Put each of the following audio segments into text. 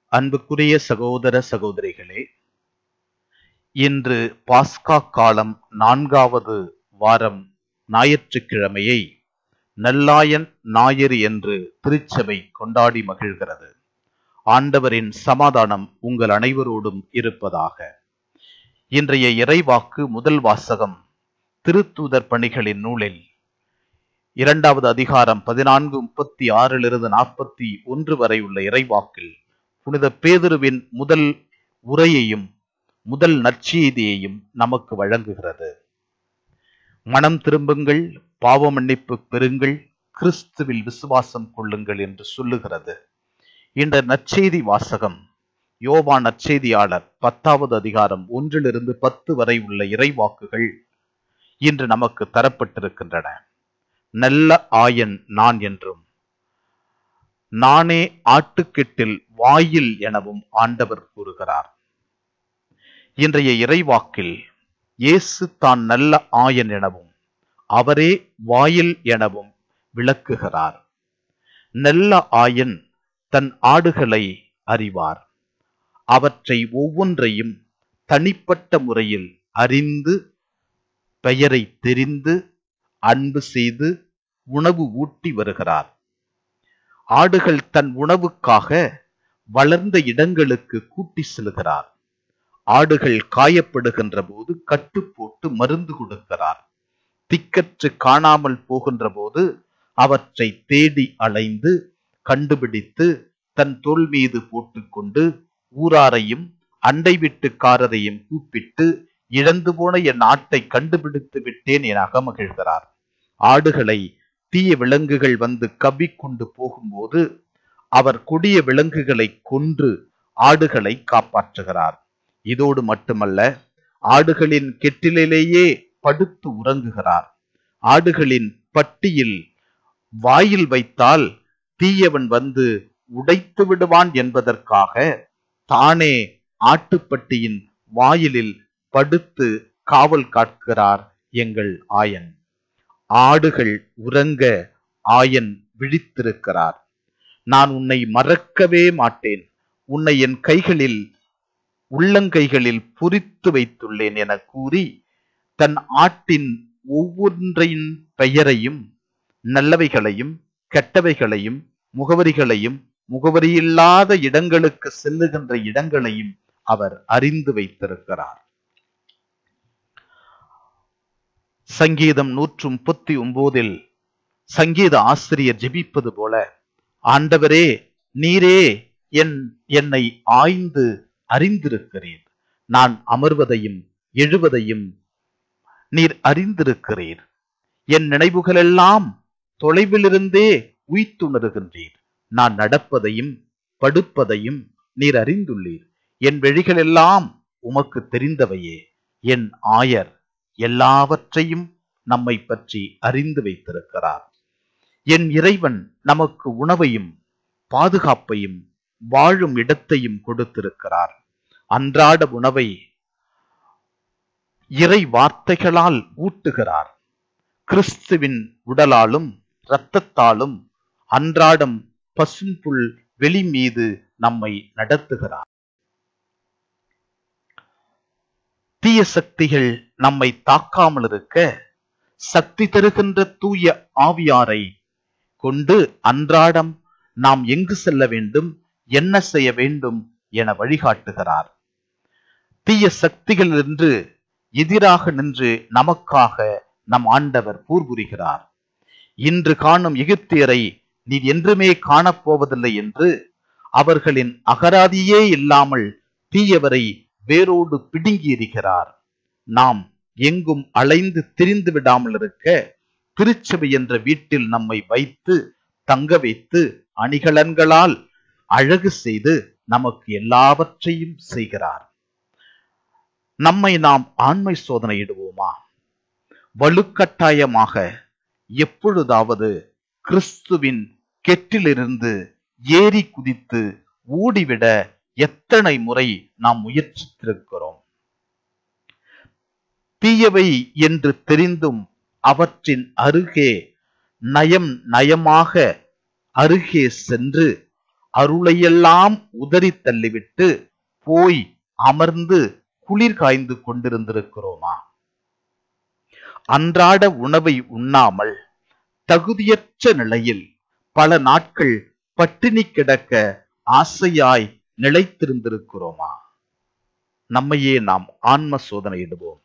அன்புக்குரிய சகோதர சகோதரிகளே இன்று பாஸ்கா காலம் நான்காவது வாரம் ஞாயிற்றுக்கிழமையை நல்லாயன் ஞாயிறு என்று திருச்சபை கொண்டாடி மகிழ்கிறது ஆண்டவரின் சமாதானம் உங்கள் அனைவரோடும் இருப்பதாக இன்றைய இறைவாக்கு முதல் வாசகம் திருத்தூதர் பணிகளின் நூலில் இரண்டாவது அதிகாரம் பதினான்கு முப்பத்தி ஆறிலிருந்து நாற்பத்தி ஒன்று வரை உள்ள இறைவாக்கில் புனித பேதுருவின் முதல் உரையையும் முதல் நற்செய்தியையும் நமக்கு வழங்குகிறது மனம் திரும்புங்கள் பாவ மன்னிப்பு பெறுங்கள் கிறிஸ்துவில் விசுவாசம் கொள்ளுங்கள் என்று சொல்லுகிறது இந்த நற்செய்தி வாசகம் யோவா நற்செய்தியாளர் பத்தாவது அதிகாரம் ஒன்றிலிருந்து பத்து வரை உள்ள இறைவாக்குகள் இன்று நமக்கு தரப்பட்டிருக்கின்றன நல்ல ஆயன் நான் என்றும் நானே ஆட்டுக்கெட்டில் வாயில் எனவும் ஆண்டவர் கூறுகிறார் இன்றைய இறைவாக்கில் இயேசு தான் நல்ல ஆயன் எனவும் அவரே வாயில் எனவும் விளக்குகிறார் நல்ல ஆயன் தன் ஆடுகளை அறிவார் அவற்றை ஒவ்வொன்றையும் தனிப்பட்ட முறையில் அறிந்து பெயரை தெரிந்து அன்பு செய்து உணவு ஊட்டி வருகிறார் ஆடுகள் தன் உணவுக்காக வளர்ந்த இடங்களுக்கு கூட்டி செல்கிறார் ஆடுகள் காயப்படுகின்ற போது கட்டு போட்டு மருந்து கொடுக்கிறார் திக்கற்று காணாமல் போகின்ற போது அவற்றை தேடி அலைந்து கண்டுபிடித்து தன் தோல் மீது போட்டுக்கொண்டு ஊராரையும் அண்டை வீட்டுக்காரரையும் கூப்பிட்டு இழந்து போன என் ஆட்டை கண்டுபிடித்து விட்டேன் என அகமகிழ்கிறார் ஆடுகளை தீய விலங்குகள் வந்து கவ்விக்கொண்டு போகும்போது அவர் கொடிய விலங்குகளை கொன்று ஆடுகளை காப்பாற்றுகிறார் இதோடு மட்டுமல்ல ஆடுகளின் கெட்டிலேயே படுத்து உறங்குகிறார் ஆடுகளின் பட்டியில் வாயில் வைத்தால் தீயவன் வந்து உடைத்து விடுவான் என்பதற்காக தானே ஆட்டுப்பட்டியின் வாயிலில் படுத்து காவல் காக்கிறார் எங்கள் ஆயன் ஆடுகள் உறங்க ஆயன் விழித்திருக்கிறார் நான் உன்னை மறக்கவே மாட்டேன் உன்னை என் கைகளில் உள்ளங்கைகளில் புரித்து வைத்துள்ளேன் என கூறி தன் ஆட்டின் ஒவ்வொன்றையின் பெயரையும் நல்லவைகளையும் கெட்டவைகளையும் முகவரிகளையும் முகவரியில்லாத இடங்களுக்கு செல்லுகின்ற இடங்களையும் அவர் அறிந்து வைத்திருக்கிறார் சங்கீதம் நூற்று முப்பத்தி ஒன்பதில் சங்கீத ஆசிரியர் ஜெபிப்பது போல ஆண்டவரே நீரே என் என்னை ஆய்ந்து அறிந்திருக்கிறீர் நான் அமர்வதையும் எழுவதையும் நீர் அறிந்திருக்கிறீர் என் நினைவுகளெல்லாம் தொலைவிலிருந்தே உய்த்துணர்கின்றீர் நான் நடப்பதையும் படுப்பதையும் நீர் அறிந்துள்ளீர் என் வழிகளெல்லாம் உமக்கு தெரிந்தவையே என் ஆயர் எல்லாவற்றையும் நம்மை பற்றி அறிந்து வைத்திருக்கிறார் என் இறைவன் நமக்கு உணவையும் பாதுகாப்பையும் வாழும் இடத்தையும் கொடுத்திருக்கிறார் அன்றாட உணவை இறை வார்த்தைகளால் ஊட்டுகிறார் கிறிஸ்துவின் உடலாலும் இரத்தத்தாலும் அன்றாடம் பசும்புல் வெளி மீது நம்மை நடத்துகிறார் தீய சக்திகள் நம்மை தாக்காமல் இருக்க சக்தி தருகின்ற தூய ஆவியாரை கொண்டு அன்றாடம் நாம் எங்கு செல்ல வேண்டும் என்ன செய்ய வேண்டும் என வழிகாட்டுகிறார் தீய சக்திகள் என்று எதிராக நின்று நமக்காக நம் ஆண்டவர் போர் புரிகிறார் இன்று காணும் எகிப்தியரை நீர் என்றுமே காணப்போவதில்லை என்று அவர்களின் அகராதியே இல்லாமல் தீயவரை வேரோடு பிடுங்கி இருக்கிறார் நாம் எங்கும் அலைந்து திரிந்து விடாமல் இருக்க திருச்சபை என்ற வீட்டில் நம்மை வைத்து தங்க வைத்து அணிகலன்களால் அழகு செய்து நமக்கு எல்லாவற்றையும் செய்கிறார் நம்மை நாம் ஆண்மை சோதனையிடுவோமா வலுக்கட்டாயமாக எப்பொழுதாவது கிறிஸ்துவின் கெட்டிலிருந்து ஏறி குதித்து ஓடிவிட எத்தனை முறை நாம் முயற்சித்திருக்கிறோம் தீயவை என்று தெரிந்தும் அவற்றின் அருகே நயம் நயமாக அருகே சென்று அருளையெல்லாம் உதறி தள்ளிவிட்டு போய் அமர்ந்து குளிர் காய்ந்து கொண்டிருந்திருக்கிறோமா அன்றாட உணவை உண்ணாமல் தகுதியற்ற நிலையில் பல நாட்கள் பட்டினி கிடக்க ஆசையாய் நிலைத்திருந்திருக்கிறோமா நம்மையே நாம் ஆன்ம சோதனையிடுவோம்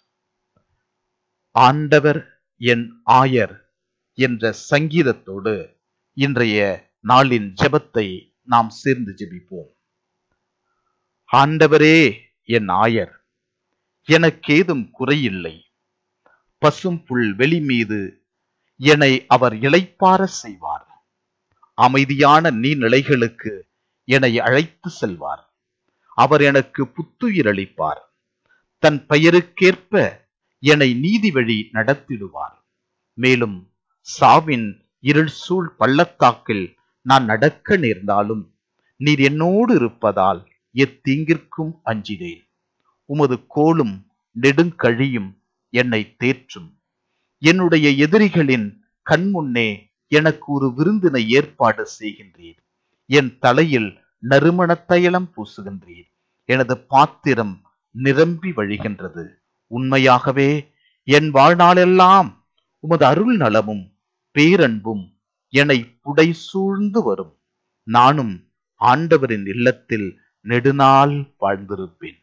ஆண்டவர் என் ஆயர் என்ற சங்கீதத்தோடு இன்றைய நாளின் ஜெபத்தை நாம் சேர்ந்து ஜெபிப்போம் ஆண்டவரே என் ஆயர் எனக்கேதும் குறையில்லை பசும் புல் வெளி மீது என்னை அவர் இளைப்பார செய்வார் அமைதியான நீர்நிலைகளுக்கு என்னை அழைத்து செல்வார் அவர் எனக்கு புத்துயிர் அளிப்பார் தன் பெயருக்கேற்ப என்னை நீதி வழி நடத்திடுவார் மேலும் சாவின் இருள் சூழ் பள்ளத்தாக்கில் நான் நடக்க நேர்ந்தாலும் நீர் என்னோடு இருப்பதால் எத்தீங்கிற்கும் அஞ்சினேன் உமது கோலும் நெடுங்கழியும் என்னை தேற்றும் என்னுடைய எதிரிகளின் கண்முன்னே எனக்கு ஒரு விருந்தினை ஏற்பாடு செய்கின்றீர் என் தலையில் நறுமண தைலம் பூசுகின்றீர் எனது பாத்திரம் நிரம்பி வழிகின்றது உண்மையாகவே என் வாழ்நாளெல்லாம் உமது அருள் நலமும் பேரன்பும் என்னை புடை சூழ்ந்து வரும் நானும் ஆண்டவரின் இல்லத்தில் நெடுநாள் வாழ்ந்திருப்பேன்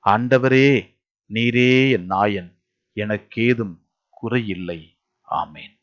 ஆண்டவரே நீரே என் நாயன் எனக்கேதும் குறையில்லை ஆமேன்